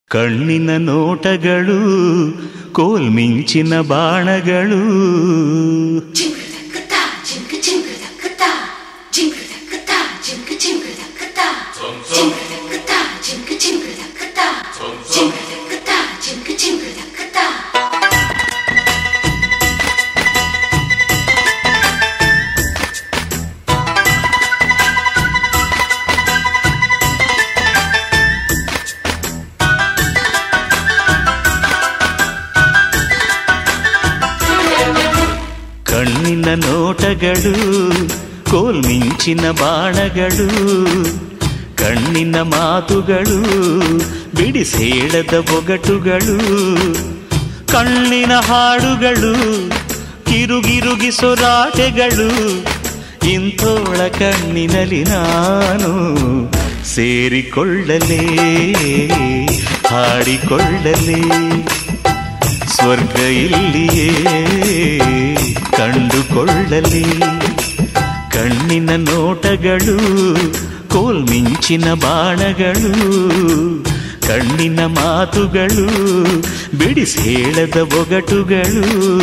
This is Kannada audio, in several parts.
ಕಣ್ಣಿನ ನೋಟಗಳು ಕೋಲ್ಮಿಂಚಿನ ಬಾಣಗಳು 징글다크다 징글 징글다크다 징글다크다 징글 징글다크다 징글다크다 징글 징글다크다 징글다크다 징글 징글다크다 ಕಣ್ಣಿನ ನೋಟಗಳು ಕೋಲ್ಮಿಂಚಿನ ಬಾಣಗಳು ಕಣ್ಣಿನ ಮಾತುಗಳು ಬಿಡಿಸೇಳದ ಬೊಗಟುಗಳು ಕಣ್ಣಿನ ಹಾಡುಗಳು ಕಿರುಗಿರುಗಿಸೊರಾಟೆಗಳು ಇಂಥೋಳ ಕಣ್ಣಿನಲ್ಲಿ ನಾನು ಸೇರಿಕೊಳ್ಳಲೇ ಹಾಡಿಕೊಳ್ಳಲೇ ಸ್ವರ್ಗ ಇಲ್ಲಿಯೇ ಕಂಡುಕೊಳ್ಳಲಿ ಕಣ್ಣಿನ ನೋಟಗಳು ಕೋಲ್ಮಿಂಚಿನ ಬಾಣಗಳು ಕಣ್ಣಿನ ಮಾತುಗಳು ಬಿಡಿಸಿ ಹೇಳದ ಬೊಗಟುಗಳು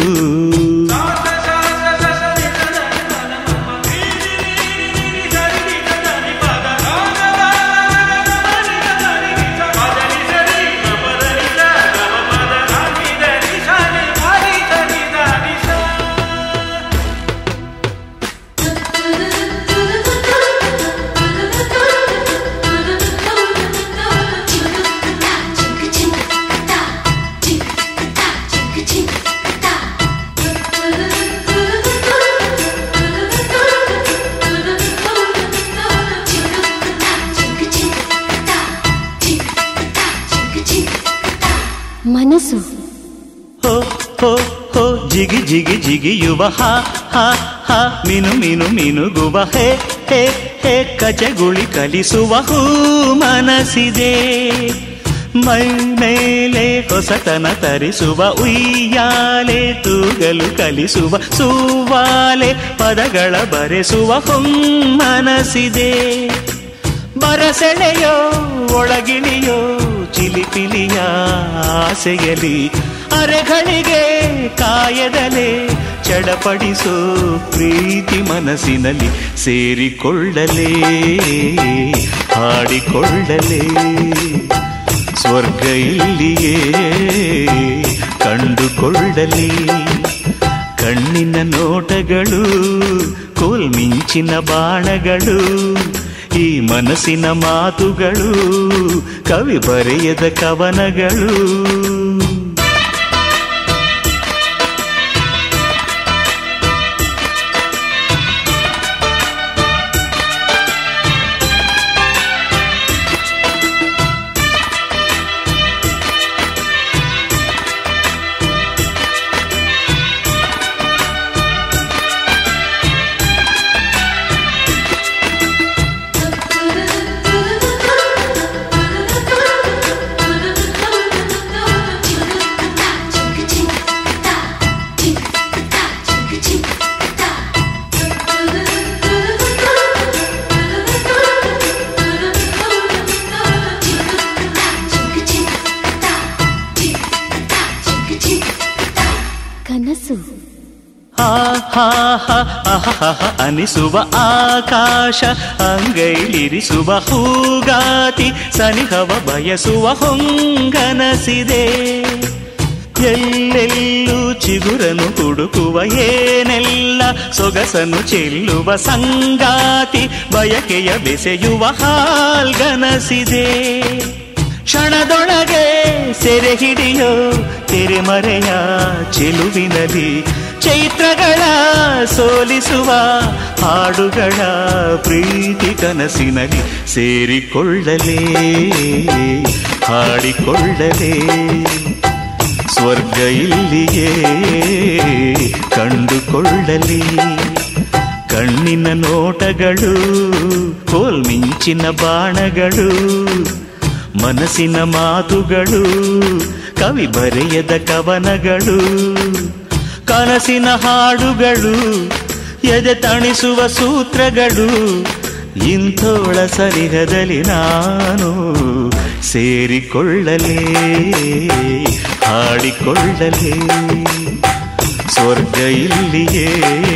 징글다크다 징글 징글다크다 징글다크다 징글 징글다크다 징글다크다 징글 징글다크다 징글다크다 징글 징글다크다 ಮನಸ್ಸು ಹೋ ಹೋ ಹೋ ಜಿಗಿ ಜಿಗಿ ಜಿಗಿಯುವ ಹಾ ಹಾ ಹಾ ಮೀನು ಮೀನು ಮೀನುಗುವ ಹೇ ಹೇ ಹೇ ಕಚಗುಳಿ ಕಲಿಸುವ ಹೂ ಮನಸ್ಸಿದೆ ಮೈ ಮೇಲೆ ಹೊಸತನ ತರಿಸುವ ಉಯ್ಯಾಲೆ ತೂಗಲು ಕಲಿಸುವ ಸೂವಾಲೆ ಪದಗಳ ಬರೆಸುವ ಹೊಮ್ಮನಸಿದೆ ಬರಸೆಳೆಯೋ ಒಳಗಿಳಿಯೋ ಚಿಲಿಪಿಲಿಯ ಆಸೆಯಲಿ ಅರೆಗಳಿಗೆ ಕಾಯದಲೆ ಚಡಪಡಿಸೋ ಪ್ರೀತಿ ಮನಸ್ಸಿನಲ್ಲಿ ಸೇರಿಕೊಳ್ಳಲೇ ಹಾಡಿಕೊಳ್ಳಲೇ ಸ್ವರ್ಗ ಇಲ್ಲಿಯೇ ಕಂಡುಕೊಳ್ಳಲಿ ಕಣ್ಣಿನ ನೋಟಗಳು ಕೋಲ್ಮಿಂಚಿನ ಬಾಣಗಳು ಈ ಮನಸ್ಸಿನ ಮಾತುಗಳು ಕವಿ ಬರೆಯದ ಕವನಗಳು 징글다크다 징글 징글다크다 징글다크다 징글 징글다크다 징글다크다 징글 징글다크다 징글다크다 징글 징글다크다 ಕನಸು ಆಹಾಹ ಅಹಹ ಅನಿಸುವ ಆಕಾಶ ಅಂಗೈಲಿರಿಸುವ ಹೂಗಾತಿ ಸನಿಹವ ಬಯಸುವ ಹೊಂಗನಸಿದೆ ಎಲ್ಲೆಲ್ಲೂ ಚಿಗುರನು ಹುಡುಕುವ ಏನೆಲ್ಲ ಸೊಗಸನು ಚೆಲ್ಲುವ ಸಂಗಾತಿ ಬಯಕೆಯ ಬೆಸೆಯುವ ಹಾಲ್ಗನಸಿದೆ ಕ್ಷಣದೊಳಗೆ ಸೆರೆ ಹಿಡಿಯೋ ತೆರೆಮರೆಯ ಚೆಲುವಿನಲಿ ಚೈತ್ರಗಳ ಸೋಲಿಸುವ ಹಾಡುಗಳ ಪ್ರೀತಿ ಕನಸಿನಲ್ಲಿ ಸೇರಿಕೊಳ್ಳಲೇ ಹಾಡಿಕೊಳ್ಳಲೇ ಸ್ವರ್ಗ ಇಲ್ಲಿಯೇ ಕಂಡುಕೊಳ್ಳಲಿ ಕಣ್ಣಿನ ನೋಟಗಳು ಕೋಲ್ಮಿಂಚಿನ ಬಾಣಗಳು ಮನಸ್ಸಿನ ಮಾತುಗಳು ಕವಿ ಬರೆಯದ ಕವನಗಳು ಕನಸಿನ ಹಾಡುಗಳು ಎದೆ ತಣಿಸುವ ಸೂತ್ರಗಳು ಇಂಥೋಳ ಸರಿಹದಲ್ಲಿ ನಾನು ಸೇರಿಕೊಳ್ಳಲೇ ಹಾಡಿಕೊಳ್ಳಲೇ ಸ್ವರ್ಗ ಇಲ್ಲಿಯೇ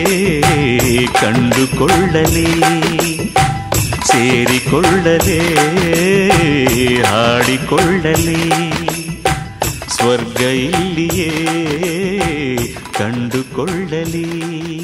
ಕಂಡುಕೊಳ್ಳಲೇ ಸೇರಿಕೊಳ್ಳಲೇ ಹಾಡಿಕೊಳ್ಳಲೇ ಸ್ವರ್ಗ ಇಲ್ಲಿಯೇ ಕಂಡುಕೊಳ್ಳಲೇ